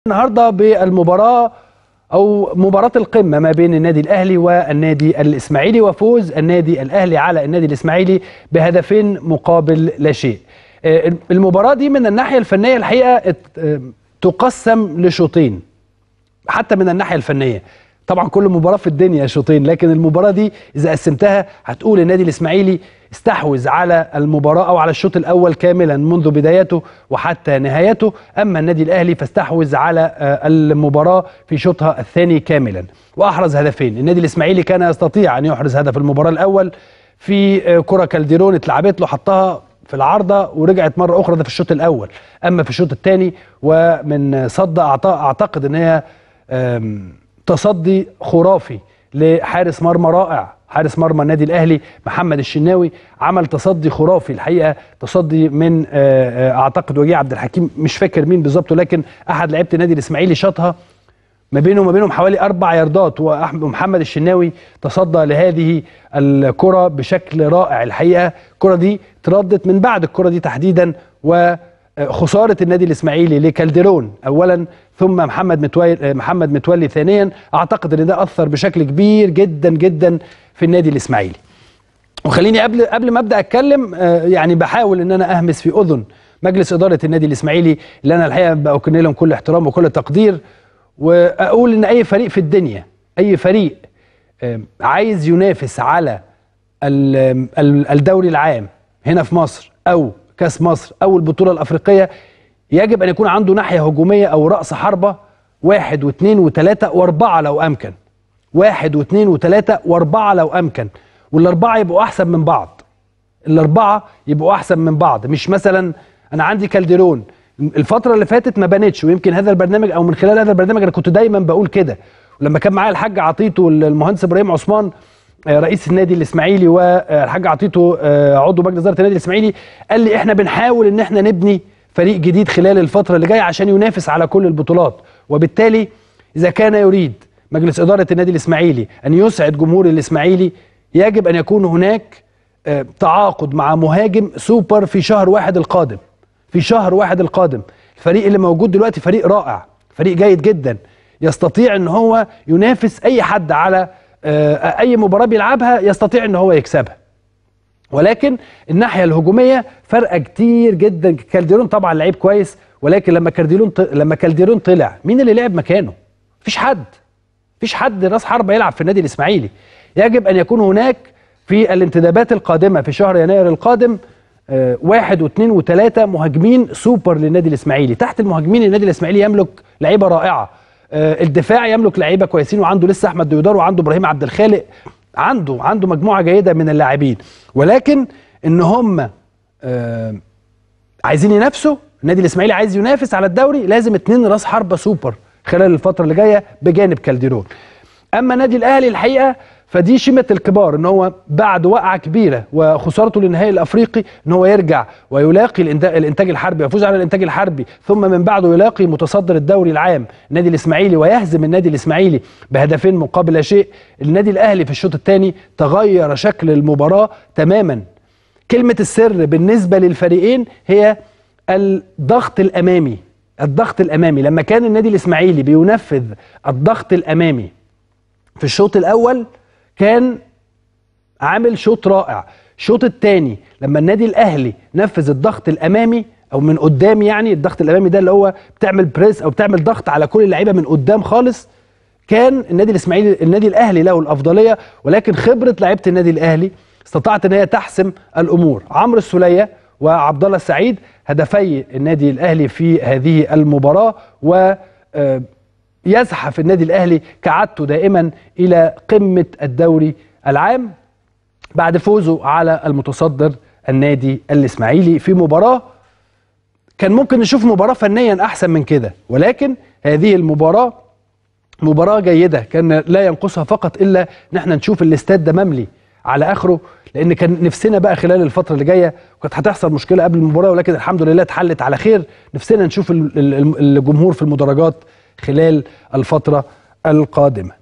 النهارده بالمباراه او مباراه القمه ما بين النادي الاهلي والنادي الاسماعيلي وفوز النادي الاهلي على النادي الاسماعيلي بهدفين مقابل لا شيء. آه، المباراه دي من الناحيه الفنيه الحقيقه ات- آه، تقسم لشوطين حتى من الناحيه الفنيه. طبعا كل مباراه في الدنيا شوطين لكن المباراه دي اذا قسمتها هتقول النادي الاسماعيلي استحوذ على المباراه او على الشوط الاول كاملا منذ بدايته وحتى نهايته اما النادي الاهلي فاستحوذ على آه، المباراه في شوطها الثاني كاملا واحرز هدفين النادي الاسماعيلي كان يستطيع ان يحرز هدف المباراه الاول في آه، كره كالديرون اتلعبت له حطها في العارضه ورجعت مره اخرى ده في الشوط الاول اما في الشوط الثاني ومن صد أعت- اعتقد ان هي آم، تصدي خرافي لحارس مرمى رائع حارس مرمى النادي الاهلي محمد الشناوي عمل تصدي خرافي الحقيقه تصدي من آه، آه، اعتقد وجيه عبد الحكيم مش فاكر مين بالظبط ولكن احد لعيبه النادي الاسماعيلي شاطها ما بينه وما بينهم حوالي اربع ياردات وأحم- ومحمد الشناوي تصدى لهذه الكره بشكل رائع الحقيقه الكره دي تردت من بعد الكره دي تحديدا وخساره النادي الاسماعيلي لكالديرون اولا ثم محمد متولي محمد متولي ثانيا اعتقد ان ده اثر بشكل كبير جدا جدا في النادي الاسماعيلي وخليني قبل قبل ما ابدا اتكلم آه، يعني بحاول ان انا اهمس في اذن مجلس اداره النادي الاسماعيلي اللي انا الحقيقه بكن لهم كل احترام وكل تقدير واقول ان اي فريق في الدنيا اي فريق آه، عايز ينافس على ال- ال- الدوري العام هنا في مصر او كاس مصر او البطوله الافريقيه يجب ان يكون عنده ناحيه هجوميه او راس حربه واحد واثنين وثلاثه واربعه لو امكن واحد واثنين وثلاثه واربعه لو امكن والاربعه يبقوا احسن من بعض الاربعه يبقوا احسن من بعض مش مثلا انا عندي كالديرون الفتره اللي فاتت ما بانتش ويمكن هذا البرنامج او من خلال هذا البرنامج انا كنت دايما بقول كده ولما كان معايا الحاج عطيته والمهندس ابراهيم عثمان آه، رئيس النادي الاسماعيلي والحاج عطيته آه، عضو مجلس اداره النادي الاسماعيلي قال لي احنا بنحاول ان احنا نبني فريق جديد خلال الفتره اللي جايه عشان ينافس على كل البطولات وبالتالي اذا كان يريد مجلس اداره النادي الاسماعيلي ان يسعد جمهور الاسماعيلي يجب ان يكون هناك آه، تعاقد مع مهاجم سوبر في شهر واحد القادم في شهر واحد القادم الفريق اللي موجود دلوقتي فريق رائع فريق جيد جدا يستطيع ان هو ينافس اي حد على آه، اي مباراه بيلعبها يستطيع ان هو يكسبها ولكن الناحيه الهجوميه فرقه كتير جدا كالديرون طبعا لعيب كويس ولكن لما كالديرون ط... لما كالديرون طلع مين اللي لعب مكانه مفيش حد مفيش حد راس حربة يلعب في النادي الاسماعيلي يجب ان يكون هناك في الانتدابات القادمه في شهر يناير القادم آه، واحد واثنين وثلاثه مهاجمين سوبر للنادي الاسماعيلي تحت المهاجمين النادي الاسماعيلي يملك لعيبه رائعه آه، الدفاع يملك لعيبه كويسين وعنده لسه احمد ديودار وعنده ابراهيم عبد الخالق عنده عنده مجموعه جيده من اللاعبين ولكن ان هم آه، عايزين ينافسوا النادي الاسماعيلي عايز ينافس على الدوري لازم اتنين راس حربه سوبر خلال الفتره اللي جايه بجانب كالديرون اما النادي الاهلي الحقيقه فدي شيمه الكبار ان هو بعد وقعه كبيره وخسارته للنهائي الافريقي ان هو يرجع ويلاقي الإندا- الانتاج الحربي يفوز على الانتاج الحربي ثم من بعده يلاقي متصدر الدوري العام النادي الاسماعيلي ويهزم النادي الاسماعيلي بهدفين مقابل لا شيء النادي الاهلي في الشوط الثاني تغير شكل المباراه تماما كلمة السر بالنسبة للفريقين هي الضغط الأمامي الضغط الأمامي لما كان النادي الإسماعيلي بينفذ الضغط الأمامي في الشوط الأول كان عامل شوط رائع الشوط الثاني لما النادي الأهلي نفذ الضغط الأمامي أو من قدام يعني الضغط الأمامي ده اللي هو بتعمل بريس أو بتعمل ضغط على كل اللعيبة من قدام خالص كان النادي الاسماعيلي النادي الاهلي له الافضليه ولكن خبره لعيبه النادي الاهلي استطاعت ان هي تحسم الامور عمرو السوليه وعبد الله السعيد هدفي النادي الاهلي في هذه المباراه و آه، يزحف النادي الاهلي كعادته دائما الى قمه الدوري العام بعد فوزه على المتصدر النادي الاسماعيلي في مباراه كان ممكن نشوف مباراه فنيا احسن من كده ولكن هذه المباراه مباراة جيدة كان لا ينقصها فقط إلا إن احنا نشوف الاستاد ده مملي على آخره لأن كان نفسنا بقى خلال الفترة اللي جاية وكانت هتحصل مشكلة قبل المباراة ولكن الحمد لله اتحلت على خير نفسنا نشوف ال- ال- الجمهور في المدرجات خلال الفترة القادمة